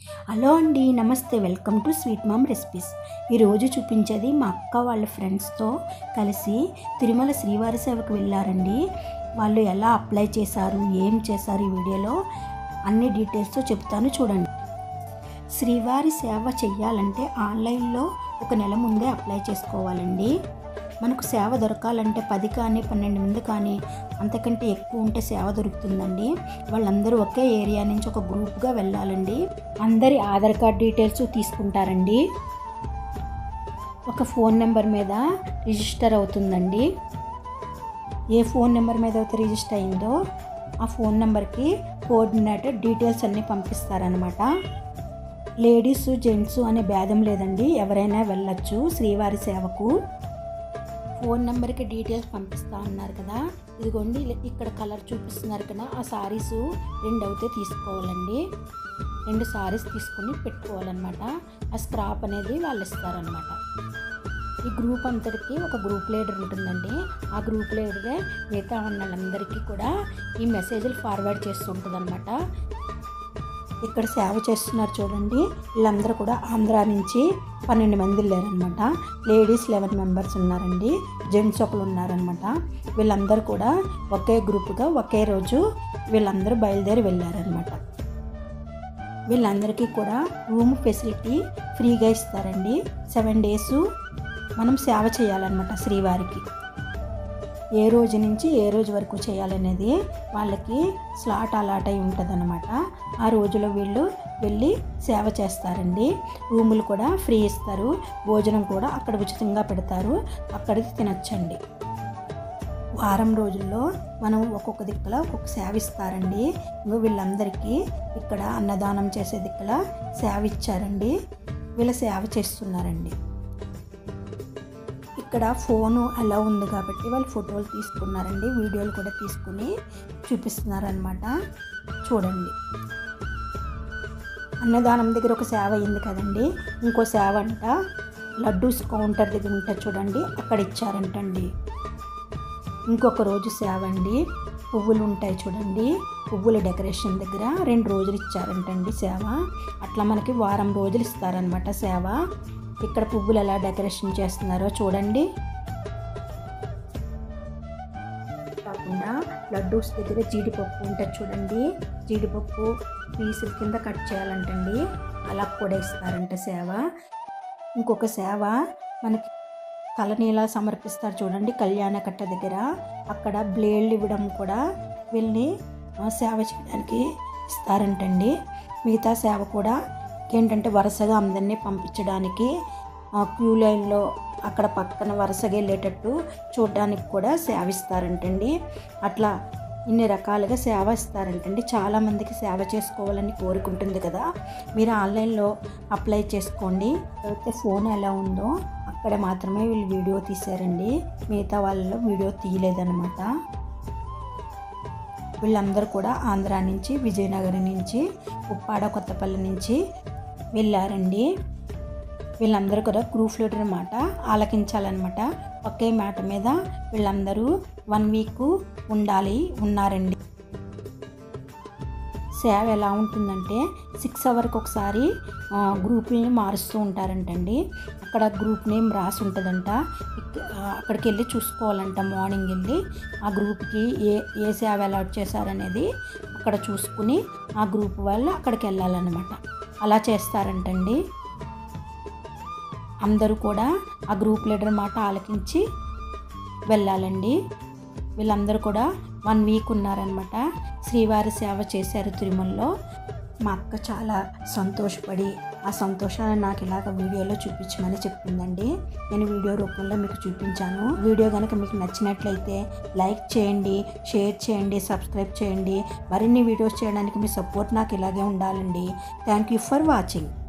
hello అండి నమస్తే welcome to sweet mom recipes ఈరోజు చూపించేది మా అక్క వాళ్ళ ఫ్రెండ్స్తో కలిసి తిరుమల శ్రీవారి సేవకు వెళ్ళారండి వాళ్ళు ఎలా అప్లై చేశారు ఏం చేశారు ఈ వీడియోలో అన్ని డీటెయిల్స్తో చెప్తాను చూడండి శ్రీవారి సేవ చెయ్యాలంటే ఆన్లైన్లో ఒక నెల ముందే అప్లై చేసుకోవాలండి మనకు సేవ దొరకాలంటే పది కానీ పన్నెండు మంది కానీ అంతకంటే ఎక్కువ ఉంటే సేవ దొరుకుతుందండి వాళ్ళందరూ ఒకే ఏరియా నుంచి ఒక గ్రూప్గా వెళ్ళాలండి అందరి ఆధార్ కార్డ్ డీటెయిల్స్ తీసుకుంటారండి ఒక ఫోన్ నెంబర్ మీద రిజిస్టర్ అవుతుందండి ఏ ఫోన్ నెంబర్ మీద అయితే రిజిస్టర్ అయిందో ఆ ఫోన్ నెంబర్కి కోఆర్డినేటర్ డీటెయిల్స్ అన్నీ పంపిస్తారనమాట లేడీస్ జెంట్స్ అనే భేదం లేదండి ఎవరైనా వెళ్ళొచ్చు శ్రీవారి సేవకు ఫోన్ నెంబర్కి డీటెయిల్స్ పంపిస్తా ఉన్నారు కదా ఇదిగోండి ఇలా ఇక్కడ కలర్ చూపిస్తున్నారు కదా ఆ సారీస్ రెండు అయితే తీసుకోవాలండి రెండు సారీస్ తీసుకుని పెట్టుకోవాలన్నమాట ఆ స్క్రాప్ అనేది వాళ్ళు ఇస్తారనమాట ఈ గ్రూప్ అంతటికి ఒక గ్రూప్ లీడర్ ఉంటుందండి ఆ గ్రూప్ లీడరే మిగతా ఉన్న వాళ్ళందరికీ కూడా ఈ మెసేజ్లు ఫార్వర్డ్ చేస్తుంటుంది అనమాట ఇక్కడ సేవ చేస్తున్నారు చూడండి వీళ్ళందరూ కూడా ఆంధ్రా నుంచి పన్నెండు మంది వెళ్ళారనమాట లేడీస్ లెవెన్ మెంబర్స్ ఉన్నారండి జెంట్స్ ఒకరు ఉన్నారనమాట వీళ్ళందరూ కూడా ఒకే గ్రూప్గా ఒకే రోజు వీళ్ళందరూ బయలుదేరి వెళ్ళారనమాట వీళ్ళందరికీ కూడా రూమ్ ఫెసిలిటీ ఫ్రీగా ఇస్తారండి సెవెన్ డేస్ మనం సేవ చేయాలన్నమాట శ్రీవారికి ఏ రోజు నుంచి ఏ రోజు వరకు చేయాలనేది వాళ్ళకి స్లాట్ అలాట్ అయి ఉంటుంది ఆ రోజులో వీళ్ళు వెళ్ళి సేవ చేస్తారండి రూములు కూడా ఫ్రీ ఇస్తారు భోజనం కూడా అక్కడ ఉచితంగా పెడతారు అక్కడికి తినచ్చండి వారం రోజుల్లో మనం ఒక్కొక్క దిక్కుల ఒక్కొక్క సేవ ఇస్తారండి ఇంకో వీళ్ళందరికీ ఇక్కడ అన్నదానం చేసే దిక్కుల సేవ ఇచ్చారండి వీళ్ళ సేవ చేస్తున్నారండి ఇక్కడ ఫోను అలా ఉంది కాబట్టి వాళ్ళు ఫోటోలు తీసుకున్నారండి వీడియోలు కూడా తీసుకుని చూపిస్తున్నారనమాట చూడండి అన్నదానం దగ్గర ఒక సేవ అయింది కదండి ఇంకో సేవ అంట లడ్డూస్ కౌంటర్ దగ్గర ఉంటుంది చూడండి అక్కడ ఇచ్చారంటండి ఇంకొక రోజు సేవ అండి పువ్వులు ఉంటాయి చూడండి పువ్వుల డెకరేషన్ దగ్గర రెండు రోజులు ఇచ్చారంటండి సేవ అట్లా మనకి వారం రోజులు ఇస్తారనమాట సేవ ఇక్కడ పువ్వులు ఎలా డెకరేషన్ చేస్తున్నారో చూడండి కాకుండా లడ్డూస్ దగ్గర జీడిపప్పు ఉంటుంది చూడండి జీడిపప్పు పీసుల కింద కట్ చేయాలంటండి అలా కూడా ఇస్తారంట సేవ ఇంకొక సేవ మనకి తలనీలా సమర్పిస్తారు చూడండి కళ్యాణ కట్ట దగ్గర అక్కడ బ్లేడ్లు ఇవ్వడం కూడా వీళ్ళని సేవ చేయడానికి ఇస్తారంటండి మిగతా సేవ కూడా ఏంటంటే వరుసగా అందరినీ పంపించడానికి క్యూ లైన్లో అక్కడ పక్కన వరుసగా వెళ్ళేటట్టు చూడడానికి కూడా సేవ ఇస్తారంటండి అట్లా ఇన్ని రకాలుగా సేవ ఇస్తారంటండి చాలామందికి సేవ చేసుకోవాలని కోరుకుంటుంది కదా మీరు ఆన్లైన్లో అప్లై చేసుకోండి అయితే ఫోన్ ఎలా ఉందో అక్కడ మాత్రమే వీళ్ళు వీడియో తీశారండి మిగతా వాళ్ళలో వీడియో తీయలేదన్నమాట వీళ్ళందరూ కూడా ఆంధ్ర నుంచి విజయనగరం నుంచి ఉప్పాడ కొత్తపల్లి నుంచి వెళ్ళారండి వీళ్ళందరూ కూడా గ్రూప్ లీడర్ మాట ఆలకించాలన్నమాట ఒకే మాట మీద వీళ్ళందరూ వన్ వీక్ ఉండాలి ఉన్నారండి సేవ ఎలా ఉంటుందంటే సిక్స్ అవర్కి ఒకసారి గ్రూప్ని మారుస్తూ ఉంటారంటండి అక్కడ గ్రూప్ నేమ్ రాసి ఉంటుందంట అక్కడికి వెళ్ళి చూసుకోవాలంట మార్నింగ్ వెళ్ళి ఆ గ్రూప్కి ఏ ఏ సేవ అలాట్ చేశారనేది అక్కడ చూసుకుని ఆ గ్రూప్ వాళ్ళు అక్కడికి వెళ్ళాలన్నమాట అలా చేస్తారంటండి అందరూ కూడా ఆ గ్రూప్ లీడర్ మాట ఆలకించి వెళ్ళాలండి వీళ్ళందరూ కూడా వన్ వీక్ ఉన్నారనమాట శ్రీవారి సేవ చేశారు తిరుమలలో మా అక్క చాలా సంతోషపడి ఆ సంతోషాన్ని నాకు ఇలాగ వీడియోలో చూపించమని చెప్పిందండి నేను వీడియో రూపంలో మీకు చూపించాను వీడియో కనుక మీకు నచ్చినట్లయితే లైక్ చేయండి షేర్ చేయండి సబ్స్క్రైబ్ చేయండి మరిన్ని వీడియోస్ చేయడానికి మీ సపోర్ట్ నాకు ఇలాగే ఉండాలండి థ్యాంక్ యూ ఫర్ వాచింగ్